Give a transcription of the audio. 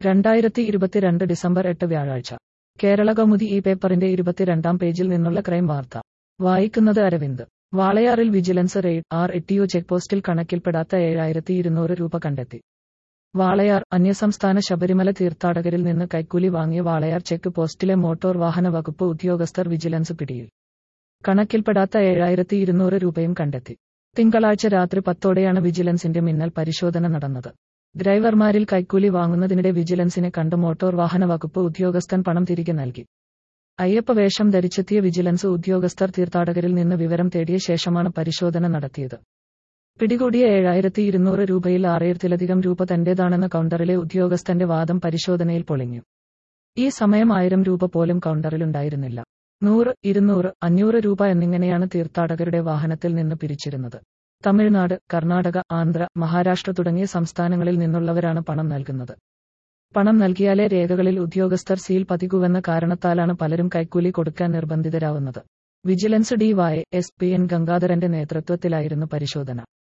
രണ്ടായിരത്തി ഇരുപത്തിരണ്ട് ഡിസംബർ എട്ട് വ്യാഴാഴ്ച കേരള കൗമുദി ഈ പേപ്പറിന്റെ ഇരുപത്തിരണ്ടാം പേജിൽ നിന്നുള്ള ക്രൈം വാർത്ത വായിക്കുന്നത് അരവിന്ദ് വാളയാറിൽ വിജിലൻസ് റെയ്ഡ് ആർ എട്ടിയു ചെക്ക് പോസ്റ്റിൽ കണക്കിൽപ്പെടാത്ത ഏഴായിരത്തി ഇരുന്നൂറ് രൂപ കണ്ടെത്തി വാളയാർ അന്യസംസ്ഥാന ശബരിമല തീർത്ഥാടകരിൽ നിന്ന് കൈക്കൂലി വാങ്ങിയ വാളയാർ ചെക്ക് പോസ്റ്റിലെ മോട്ടോർ വാഹന വകുപ്പ് ഉദ്യോഗസ്ഥർ വിജിലൻസ് പിടിയിൽ കണക്കിൽപ്പെടാത്ത ഏഴായിരത്തി ഇരുന്നൂറ് രൂപയും കണ്ടെത്തി തിങ്കളാഴ്ച രാത്രി പത്തോടെയാണ് വിജിലൻസിന്റെ മിന്നൽ പരിശോധന നടന്നത് ഡ്രൈവർമാരിൽ കൈക്കൂലി വാങ്ങുന്നതിനിടെ വിജിലൻസിനെ കണ്ട് മോട്ടോർ വാഹന വകുപ്പ് ഉദ്യോഗസ്ഥൻ പണം തിരികെ നൽകി അയ്യപ്പ വേഷം ധരിച്ചെത്തിയ വിജിലൻസ് ഉദ്യോഗസ്ഥർ തീർത്ഥാടകരിൽ നിന്ന് വിവരം തേടിയ ശേഷമാണ് പരിശോധന നടത്തിയത് പിടികൂടിയ ഏഴായിരത്തി ഇരുന്നൂറ് രൂപയിൽ ആറായിരത്തിലധികം രൂപ തന്റേതാണെന്ന കൗണ്ടറിലെ ഉദ്യോഗസ്ഥന്റെ വാദം പരിശോധനയിൽ പൊളിഞ്ഞു ഈ സമയം ആയിരം രൂപ പോലും കൗണ്ടറിലുണ്ടായിരുന്നില്ല നൂറ് ഇരുന്നൂറ് അഞ്ഞൂറ് രൂപ എന്നിങ്ങനെയാണ് തീർത്ഥാടകരുടെ വാഹനത്തിൽ നിന്ന് പിരിച്ചിരുന്നത് തമിഴ്നാട് കർണാടക ആന്ധ്ര മഹാരാഷ്ട്ര തുടങ്ങിയ സംസ്ഥാനങ്ങളിൽ നിന്നുള്ളവരാണ് പണം നൽകുന്നത് പണം നൽകിയാലേ രേഖകളിൽ ഉദ്യോഗസ്ഥർ സീൽ പതികുവെന്ന കാരണത്താലാണ് പലരും കൈക്കൂലി കൊടുക്കാൻ നിർബന്ധിതരാവുന്നത് vigilance DY S P N ഗംഗാധരന്റെ നേതൃത്വത്തിലായിരുന്നു പരിശോധന